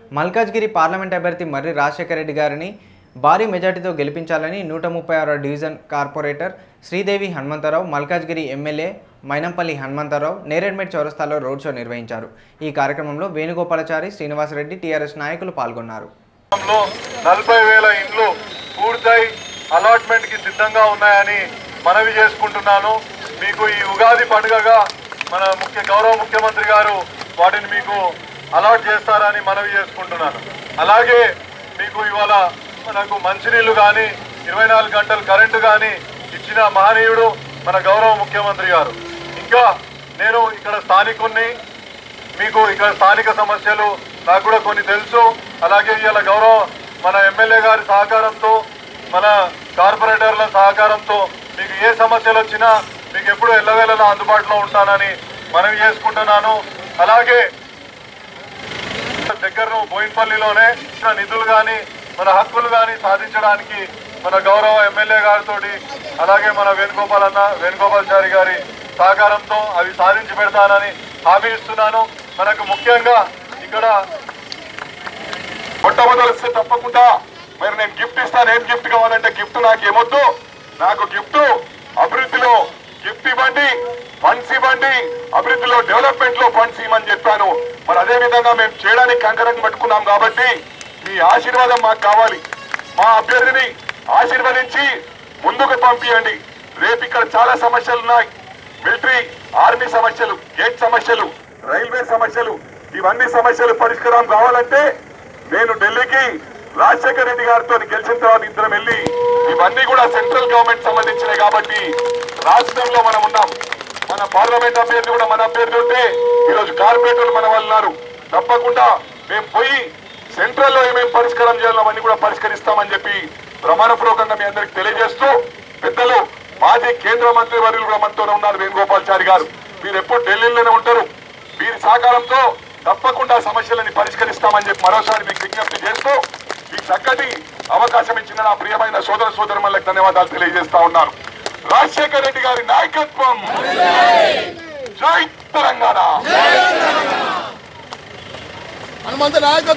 Malkajgiri parliament అభ్యర్థి మర్రి రాజశేఖర రెడ్డి గారిని భారీ మెజార్టీతో గెలిపించాలని నూట ముప్పై ఆరో division corporator Sridevi Hanumantha Rao Malkajgiri MLA Mynampally Hanumantha Rao Neredmet చౌరస్తాలో రోడ్ షో నిర్వహించారు ఈ కార్యక్రమంలో వేణుగోపాలాచారి శ్రీనివాసరెడ్డి టీఆర్ఎస్ నాయకులు పాల్గొన్నారు లో నలభై వేల ఇండ్లు పూర్తయి అలాట్మెంట్ కి సిద్ధంగా ఉన్నాయని మనవి చేసుకుంటున్నాను మీకు ఈ ఉగాది పండుగగా మన ముఖ్య గౌరవ ముఖ్యమంత్రి గారు వాటిని మీకు అలాట్ చేస్తారని మనవి చేసుకుంటున్నాను అలాగే మీకు ఇవాళ మనకు మంచినీళ్లు కానీ ఇరవై నాలుగు గంటలు కరెంటు కానీ ఇచ్చిన మహనీయుడు మన గౌరవ ముఖ్యమంత్రి గారు ఇంకా నేను ఇక్కడ స్థానికుణ్ణి మీకు ఇక్కడ స్థానిక సమస్యలు నాకు కూడా కొన్ని తెలుసు అలాగే ఇవాళ గౌరవ మన ఎమ్మెల్యే గారి సహకారంతో మన కార్పొరేటర్ల సహకారంతో మీకు ఏ సమస్యలు వచ్చినా మీకు ఎప్పుడు ఎల్లవేళలా అందుబాటులో ఉంటానని మనవి చేసుకుంటున్నాను అలాగే దగ్గర బోయిన్పల్లిలోనే ఇచ్చిన నిధులు కానీ మన హక్కులు కానీ సాధించడానికి మన గౌరవ ఎమ్మెల్యే గారితో అలాగే మన వేణుగోపాల్ అన్న వేణుగోపాల్చారి గారి సహకారంతో అవి సాధించి పెడతానని హామీ ఇస్తున్నాను మనకు ముఖ్యంగా ఇక్కడ మొట్టమొదలిస్తే తప్పకుండా మరి నేను గిఫ్ట్ ఇస్తాను ఏం గిఫ్ట్ కావాలంటే గిఫ్ట్ నాకు ఏమొద్దు నాకు గిఫ్ట్ అభివృద్ధిలో గిఫ్ట్ ఇవ్వండి ఫండ్స్ ఇవ్వండి అభివృద్ధిలో డెవలప్మెంట్ లో ఫండ్స్ ఇవ్వమని చెప్పాను మరి అదే విధంగా మేము చేయడానికి కంకరం పట్టుకున్నాం కాబట్టి మీ ఆశీర్వాదం మాకు కావాలి మా అభ్యర్థిని ఆశీర్వదించి ముందుకు పంపించండి రేపు ఇక్కడ చాలా సమస్యలు ఉన్నాయి మిలిటరీ ఆర్మీ సమస్యలు గేట్ సమస్యలు రైల్వే సమస్యలు ఇవన్నీ సమస్యలు పరిష్కారం కావాలంటే నేను ఢిల్లీకి రాజశేఖర రెడ్డి గారితో గెలిచిన తర్వాత ఇద్దరం వెళ్ళి ఇవన్నీ కూడా సెంట్రల్ గవర్నమెంట్ సంబంధించినవి కాబట్టి రాష్ట్రంలో మనం ఉన్నాం మన పార్లమెంట్ అభ్యర్థి కూడా మన అభ్యర్థి ఉంటే ఈరోజు కార్పొరేటర్లు మన వాళ్ళు ఉన్నారు తప్పకుండా మేము పోయి సెంట్రల్ లో ఏమేమి పరిష్కారం చేయాలో అవన్నీ కూడా పరిష్కరిస్తామని చెప్పి ప్రమాణపూర్వకంగా మీ అందరికి తెలియజేస్తూ పెద్దలు మాజీ కేంద్ర మంత్రి వర్యులు కూడా మనతో ఉన్నారు వేణుగోపాల్చారి గారు మీరు ఎప్పుడు ఢిల్లీలోనే ఉంటారు వీరి సహకారంతో తప్పకుండా సమస్యలని పరిష్కరిస్తామని చెప్పి మరోసారి మీకు విజ్ఞప్తి చేస్తూ ఈ చక్కటి అవకాశం ఇచ్చిన నా ప్రియమైన సోదర సోదరులకు ధన్యవాదాలు తెలియజేస్తా ఉన్నాను రాజశేఖర రెడ్డి గారి నాయకత్వం జై తెలంగాణ హనుమంత నాయకత్వం